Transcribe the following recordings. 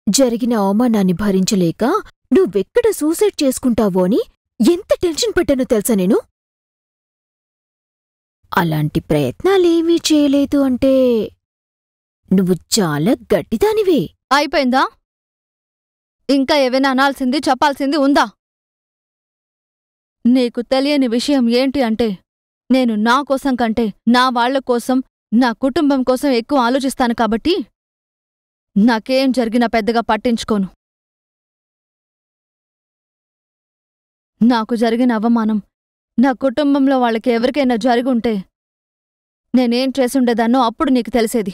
జరిగిన అవమానాన్ని భరించలేక నువ్వెక్కడ సూసైడ్ చేసుకుంటావో అని ఎంత టెన్షన్ పెట్టానో తెలుసా నేను అలాంటి ప్రయత్నాలేమీ చేయలేదు అంటే నువ్వు చాలా గట్టిదానివే అయిపోయిందా ఇంకా ఏవైనా అనాల్సింది చెప్పాల్సింది ఉందా నీకు తెలియని విషయం ఏంటి అంటే నేను నా కోసం కంటే నా వాళ్ల కోసం నా కుటుంబం కోసం ఎక్కువ ఆలోచిస్తాను కాబట్టి నాకేం జరిగినా పెద్దగా పట్టించుకోను నాకు జరిగిన అవమానం నా కుటుంబంలో వాళ్ళకి ఎవరికైనా జరిగుంటే నేనేం చేసుండేదాన్నో అప్పుడు నీకు తెలిసేది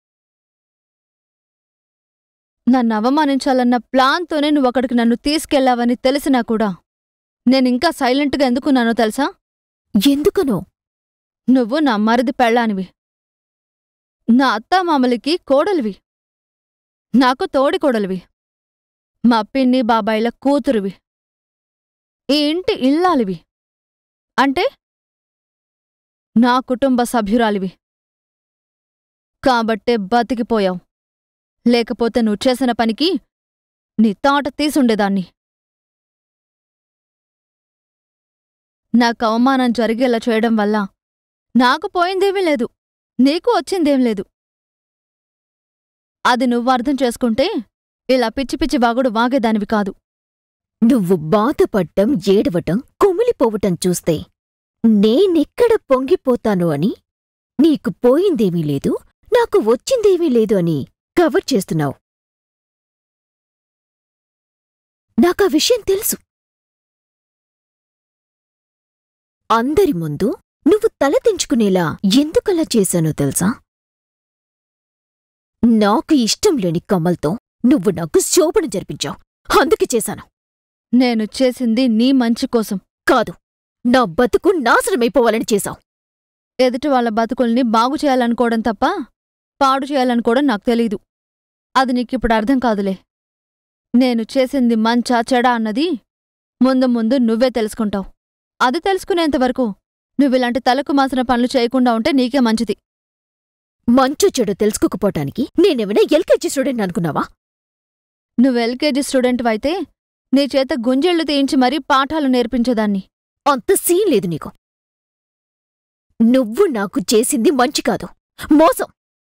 నన్ను అవమానించాలన్న ప్లాన్తోనే నువ్వు అక్కడికి నన్ను తీసుకెళ్లావని తెలిసినా కూడా నేనింకా సైలెంట్గా ఎందుకున్నానో తెలుసా ఎందుకనో నువ్వు నా మరిది పెళ్ళానివి నా అత్తామామలికి కోడలివి నాకు తోడి కోడలివి మా పిన్ని బాబాయిల కూతురువి ఈ ఇంటి ఇల్లాలివి అంటే నా కుటుంబ సభ్యురాలివి కాబట్టే బతికిపోయావు లేకపోతే నువ్వు చేసిన పనికి నీ తాట తీసుండేదాన్ని నాకు అవమానం జరిగేలా చేయడం వల్ల నాకు పోయిందేమీ లేదు నీకు వచ్చిందేం లేదు అది నువ్వు అర్థం చేసుకుంటే ఇలా పిచ్చి పిచ్చి వాగుడు వాగేదానివి కాదు నువ్వు బాధపడ్డం ఏడవటం కుమిలిపోవటం చూస్తే నేనెక్కడ పొంగిపోతాను అని నీకు పోయిందేమీ లేదు నాకు వచ్చిందేమీ లేదు అని కవర్ చేస్తున్నావు నాకా విషయం తెలుసు అందరి ముందు నువ్వు తల దించుకునేలా ఎందుకలా చేశానో తెలుసా నాకు ఇష్టం లేని కమల్తో నువ్వు నాకు శోభను జరిపించావు అందుకే చేశాను నేను చేసింది నీ మంచి కోసం కాదు నా బతుకు నాశనమైపోవాలని చేశావు ఎదుటి వాళ్ళ బతుకుల్ని బాగు చేయాలనుకోవడం తప్ప పాడు చేయాలనుకోవడం నాకు తెలీదు అది నీకిప్పుడు అర్థం కాదులే నేను చేసింది మంచా చెడా అన్నది ముందు ముందు నువ్వే తెలుసుకుంటావు అది తెలుసుకునేంతవరకు నువ్విలాంటి తలకు మాసిన పనులు చేయకుండా ఉంటే నీకే మంచిది మంచు చెడు తెలుసుకోకపోవటానికి నేనేమైనా ఎల్కేజీ స్టూడెంట్ అనుకున్నావా నువ్వు ఎల్కేజీ స్టూడెంట్వైతే నీ చేత గుంజెళ్లు తీయించి మరీ పాఠాలు నేర్పించేదాన్ని అంత సీన్ లేదు నీకు నువ్వు నాకు చేసింది మంచి కాదు మోసం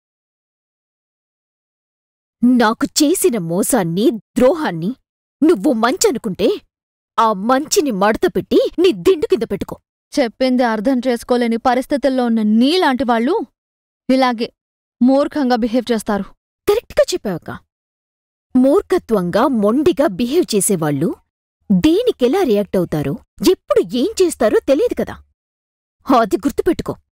నాకు చేసిన మోసాన్ని ద్రోహాన్ని నువ్వు మంచనుకుంటే ఆ మంచిని మడత పెట్టి నీ దిండు కింద పెట్టుకో చెప్పింది అర్థం చేసుకోలేని పరిస్థితుల్లో ఉన్న నీలాంటి వాళ్ళు ఇలాగే మూర్ఖంగా బిహేవ్ చేస్తారు కరెక్ట్గా చెప్పావక్క మూర్ఖత్వంగా మొండిగా బిహేవ్ చేసేవాళ్ళు దేనికెలా రియాక్ట్ అవుతారో ఎప్పుడు ఏం చేస్తారో తెలియదు కదా అది గుర్తుపెట్టుకో